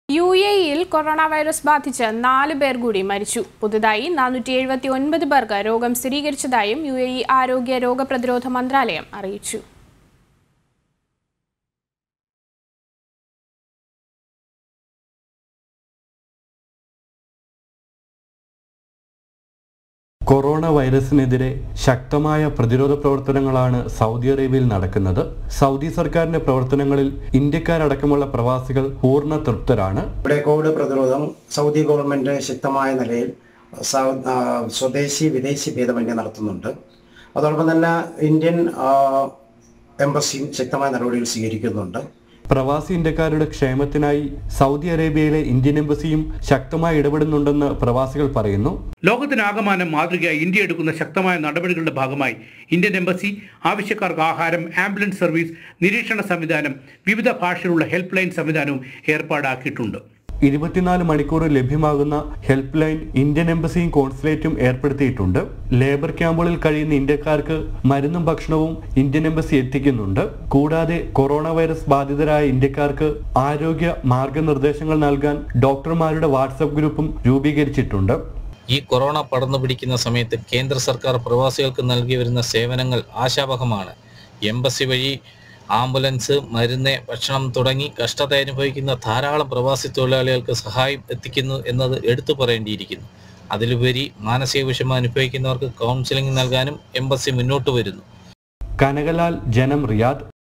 U എയിൽ corona virus ബാധിച്ച് നാല് പേർ കൂടി മരിച്ചു പുതുതായി നാനൂറ്റി എഴുപത്തി ഒൻപത് പേർക്ക് രോഗം സ്ഥിരീകരിച്ചതായും യു എ ഇ ആരോഗ്യ രോഗപ്രതിരോധ മന്ത്രാലയം അറിയിച്ചു കൊറോണ വൈറസിനെതിരെ ശക്തമായ പ്രതിരോധ പ്രവർത്തനങ്ങളാണ് സൗദി അറേബ്യയിൽ നടക്കുന്നത് സൗദി സർക്കാരിന്റെ പ്രവർത്തനങ്ങളിൽ ഇന്ത്യക്കാരടക്കമുള്ള പ്രവാസികൾ പൂർണ്ണ തൃപ്തരാണ് ഇവിടെ കോവിഡ് പ്രതിരോധം സൗദി ഗവൺമെൻറ് ശക്തമായ നിലയിൽ സൗ- ആ, സ്വദേശി വിദേശി ഭേദമന്യേ നടത്തുന്നുണ്ട് അതോടൊപ്പം തന്നെ ഇന്ത്യൻ ആ, എംബസിയും ശക്തമായ നടപടികൾ സ്വീകരിക്കുന്നുണ്ട് പ്രവാസി ഇന്ത്യക്കാരുടെ ക്ഷേമത്തിനായി സൗദി അറേബ്യയിലെ ഇന്ത്യൻ എംബസിയും ശക്തമായി ഇടപെടുന്നുണ്ടെന്ന് പ്രവാസികൾ പറയുന്നു ലോകത്തിനാകമാനം മാതൃകയായി ഇന്ത്യ എടുക്കുന്ന ശക്തമായ നടപടികളുടെ ഭാഗമായി ഇന്ത്യൻ എംബസി ആവശ്യക്കാർക്ക് ആഹാരം ആംബുലൻസ് സർവീസ് നിരീക്ഷണ സംവിധാനം വിവിധ ഭാഷയിലുള്ള ഹെൽപ്പ് ലൈൻ സംവിധാനവും ഏർപ്പാടാക്കിയിട്ടുണ്ട് ഇരുപത്തിനാല് മണിക്കൂർ ലഭ്യമാകുന്ന ഹെൽപ്പ് ലൈൻ ഇന്ത്യൻ എംബസിയും കോൺസുലേറ്റും ഏർപ്പെടുത്തിയിട്ടുണ്ട് ലേബർ ക്യാമ്പുകളിൽ കഴിയുന്ന ഇന്ത്യക്കാർക്ക് മരുന്നും ഭക്ഷണവും ഇന്ത്യൻ എംബസി എത്തിക്കുന്നുണ്ട് കൂടാതെ കൊറോണ വൈറസ് ബാധിതരായ ഇന്ത്യക്കാർക്ക് ആരോഗ്യ മാർഗനിർദ്ദേശങ്ങൾ നൽകാൻ ഡോക്ടർമാരുടെ വാട്സപ്പ് ഗ്രൂപ്പും രൂപീകരിച്ചിട്ടുണ്ട് ഈ കൊറോണ പടർന്നു പിടിക്കുന്ന സമയത്ത് കേന്ദ്ര സർക്കാർ പ്രവാസികൾക്ക് നൽകി വരുന്ന സേവനങ്ങൾ ആശാവഹമാണ് എംബസി വഴി ആംബുലൻസ് മരുന്ന് ഭക്ഷണം തുടങ്ങി കഷ്ടത അനുഭവിക്കുന്ന ധാരാളം പ്രവാസി തൊഴിലാളികൾക്ക് സഹായം എത്തിക്കുന്നു എന്നത് എടുത്തു പറയേണ്ടിയിരിക്കുന്നു അതിലുപരി മാനസിക വിഷമം അനുഭവിക്കുന്നവർക്ക് കൗൺസിലിംഗ് നൽകാനും എംബസി മുന്നോട്ട് വരുന്നു കനകലാൽ ജനം റിയാദ്